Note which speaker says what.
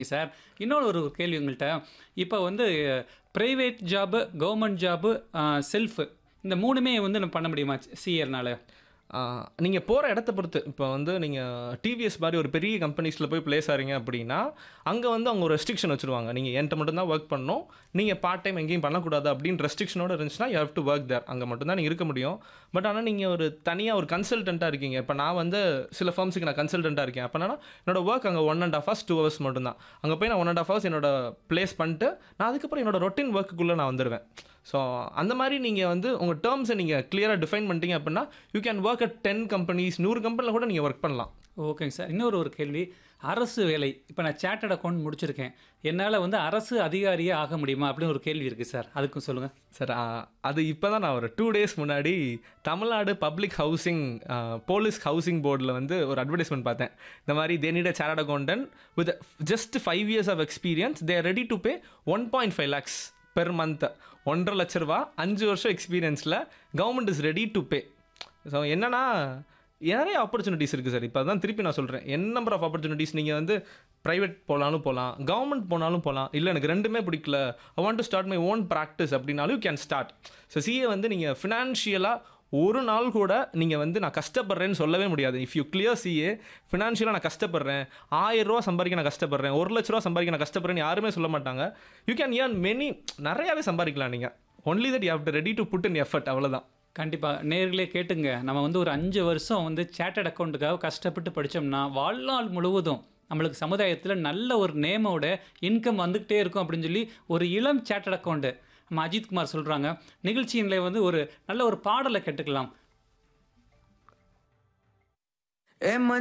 Speaker 1: sir இன்னொரு ஒரு கேள்வி உங்கள்கிட்ட இப்போ வந்து private job government job self இந்த மூணுமே வந்து நம்ம பண்ண முடியுமா சிஏர்னால
Speaker 2: நீங்கள் போகிற இடத்த பொறுத்து இப்போ வந்து நீங்கள் டிவிஎஸ் மாதிரி ஒரு பெரிய கம்பெனிஸில் போய் ப்ளேஸ் ஆகிறீங்க அப்படின்னா அங்கே வந்து அவங்க ஒரு ரெஸ்ட்ரிக்ஷன் வச்சுருவாங்க நீங்கள் என்கிட்ட மட்டும்தான் ஒர்க் பண்ணணும் நீங்கள் பார்ட் டைம் எங்கேயும் பண்ணக்கூடாது அப்படின்னு ரெஸ்ட்ரிக்ஷனோட இருந்துச்சுன்னா you have to work there அங்கே மட்டும்தான் நீங்கள் இருக்க முடியும் பட் ஆனால் நீங்கள் ஒரு தனியாக ஒரு கன்சல்டண்ட்டாக இருக்கீங்க இப்போ நான் வந்து சில ஃபார்ம்ஸுக்கு நான் கன்சல்டண்ட்டாக இருக்கேன் அப்போ என்னோட ஒர்க் அங்கே one and half hours two hours மட்டும்தான் அங்கே போய் நான் ஒன் அண்ட் ஆஃப் ஹவர்ஸ் என்னோட ப்ளேஸ் பண்ணிட்டு நான் அதுக்கப்புறம் என்னோட ரொட்டீன் ஒர்க்குள்ளே நான் வந்துடுவேன் ஸோ அந்த மாதிரி நீங்கள் வந்து உங்கள் டேர்ம்ஸை நீங்கள் கிளியராக டிஃபைன் பண்ணிட்டீங்க அப்படின்னா you can work at ten companies நூறு கம்பெனியில் கூட நீங்கள் ஒர்க் பண்ணலாம்
Speaker 1: ஓகேங்க சார் இன்னொரு ஒரு கேள்வி அரசு வேலை இப்போ நான் சேட்டட் அக்கௌண்ட் முடிச்சிருக்கேன் என்னால் வந்து அரசு அதிகாரியே ஆக முடியுமா அப்படின்னு ஒரு கேள்வி இருக்குது சார் அதுக்கும் சொல்லுங்கள்
Speaker 2: சார் அது இப்போ தான் நான் ஒரு டூ டேஸ் முன்னாடி Tamil Nadu public housing police housing போர்டில் வந்து ஒரு அட்வர்டைஸ்மெண்ட் பார்த்தேன் இந்த மாதிரி they need a chartered accountant with just five years of experience they ready to pay one point five lakhs per month ஒன்றரை லட்ச ரூபா அஞ்சு வருஷம் எக்ஸ்பீரியன்ஸில் government is ready to pay so என்னன்னா நிறைய ஆப்பர்ச்சுனிட்டிஸ் இருக்குது சார் இப்போ தான் திருப்பி நான் சொல்கிறேன் என் நம்பர் ஆஃப் ஆப்பர்ச்சுனிட்டிஸ் நீங்கள் வந்து ப்ரைவேட் போனாலும் போகலாம் கவர்மெண்ட் போனாலும் போகலாம் இல்லை எனக்கு ரெண்டுமே பிடிக்கல I want to start my own practice அப்படின்னாலும் you can start so CA வந்து நீங்கள் ஃபினான்ஷியலாக ஒரு நாள் கூட நீங்கள் வந்து நான் கஷ்டப்படுறேன்னு சொல்லவே முடியாது இஃப் யூ கிளியர் சிஏ ஃபினான்ஷியலாக நான் கஷ்டப்படுறேன் ஆயிரம் ரூபா சம்பாதிக்க நான் கஷ்டப்படுறேன் ஒரு லட்ச ரூபா சம்பாதிக்க நான் கஷ்டப்படுறேன்னு யாருமே சொல்ல மாட்டாங்க யூ கேன் ஏர்ன் மெனி நிறையாவே சம்பாதிக்கலாம் நீங்கள் only that you have to ready to put in effort அவ்வளோதான்
Speaker 1: கண்டிப்பாக நேர்களே கேட்டுங்க நம்ம வந்து ஒரு அஞ்சு வருஷம் வந்து சேட்டட் அக்கௌண்ட்டுக்காக கஷ்டப்பட்டு படித்தோம்னா வாழ்நாள் முழுவதும் நம்மளுக்கு சமுதாயத்தில் நல்ல ஒரு நேமோட இன்கம் வந்துக்கிட்டே இருக்கும் அப்படின்னு சொல்லி ஒரு இளம் சேட்டட் அக்கௌண்ட்டு நம்ம அஜித்குமார் சொல்கிறாங்க நிகழ்ச்சியில வந்து ஒரு நல்ல ஒரு பாடலை கேட்டுக்கலாம்
Speaker 3: ஏ